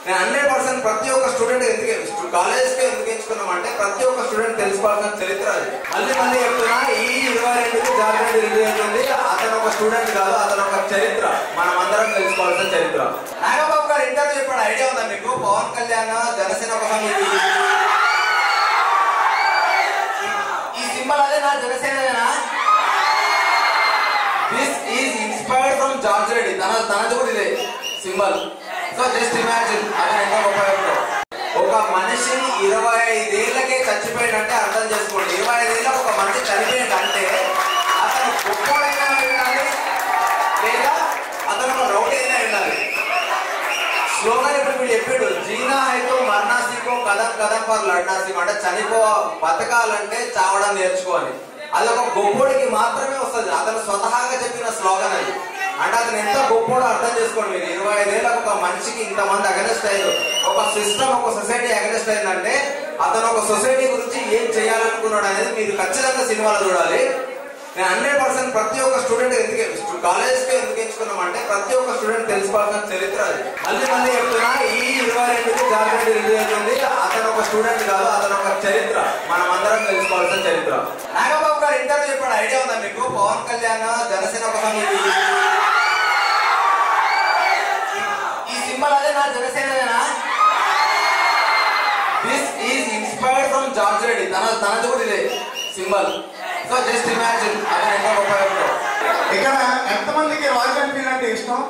నేను hundred percent ప్రతి ఒక్క స్టూడెంట్ ఎందుకు కాలేజ్ కి ఎందుకు ఎంచుకున్నాం అంటే ప్రతి ఒక్క స్టూడెంట్ తెలుసుకోవాల్సిన చరిత్ర అది మళ్ళీ మళ్ళీ చెప్తున్నా ఈ ఇరవై రెండుకి జాగ్రత్త రిలీజ్ అవుతుంది అతను ఒక స్టూడెంట్ కాదు అతను ఒక చరిత్ర మనం అందరం తెలుసుకోవాల్సిన చరిత్ర నాగబాబు గారు ఇంటర్వ్యూ చెప్పాడు ఐడియా ఉందా మీకు పవన్ కళ్యాణ్ జనసేన కోసం ఇది ఈ సింబల్ అదే నా జనసేనదేనా this is inspired from George Reddy తన తనది కూడా ఇదే సింబల్ సో జస్ట్ ఇమాజిన్ అతను ఎంత గొప్ప వ్యక్తో. ఒక మనిషి ఇరవై ఐదేళ్లకే చచ్చిపోయినట్టే అర్థం చేసుకోండి ఇరవై ఐదేళ్ళకి ఒక మనిషి చనిపోయింది అంటే అతను గొప్పడైనా ఉండాలి లేదా అతను ఒక రౌడీ అయినా ఉండాలి స్లోగన్ ఇప్పుడు వీడు చెప్పాడు జీనా హైతో మరణా సీకో కదం కదం పర్ లడ్నా సీకో అంటే చనిపో బతకాలంటే చావడం నేర్చుకోవాలి అది ఒక గొప్పోడికి మాత్రమే వస్తుంది అతను స్వతహాగా చెప్పిన స్లోగన్ అది అంటే అతను ఎంత గొప్పోడో అర్థం చేసుకోండి మీరు ఇరవై ఐదేళ్ళకి ఒక మనిషికి ఇంతమంది అగనెస్ట్ అయ్యారు ఒక సిస్టమ్ ఒక సొసైటీ అగనెస్ట్ అయిందంటే అతను ఒక సొసైటీ గురించి ఏం చేయాలనుకున్నాడు అనేది మీరు ఖచ్చితంగా సినిమాలో చూడాలి నేను హండ్రెడ్ పర్సెంట్ ప్రతి ఒక్క స్టూడెంట్ ఎందుకు కాలేజ్ కి ఎందుకు ఎంచుకున్నాం అంటే ప్రతి ఒక్క స్టూడెంట్ తెలుసుకోవాల్సిన చరిత్ర అది మళ్ళీ మళ్ళీ చెప్తున్నా ఈ ఇరవై రెండుకి జాగ్రత్త రిలీజ్ అవుతుంది అతను ఒక స్టూడెంట్ కాదు అతను ఒక చరిత్ర మనం అందరం తెలుసుకోవాల్సిన చరిత్ర నాగబాబు గారు ఇంటర్వ్యూ చెప్పాడు ఐడియా ఉందా మీకు పవన్ కళ్యాణ్ జనసేన కోసం ఇది ఈ సింబల్ అదే నా జనసేనదేనా this is inspired from George Reddy తన తనది కూడా ఇదే సింబల్ సో జస్ట్ ఇమాజిన్ అతను ఎంత గొప్ప వ్యక్తో. ఇక్కడ ఎంతమందికి రాయల్ ఎన్ఫీల్డ్ అంటే ఇష్టం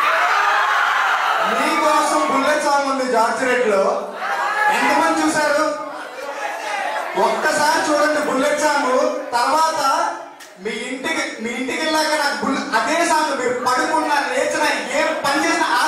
మీకోసం బుల్లెట్ సాంగ్ ఉంది జార్జ్ రెడ్ లో ఎంతమంది చూశారు ఒక్కసారి చూడండి బుల్లెట్ సాంగ్ తర్వాత మీ ఇంటికి మీ ఇంటికి వెళ్ళాక నాకు బుల్లెట్ అదే సాంగ్ మీరు పడుకున్న లేచిన ఏ పని చేసినా ఆ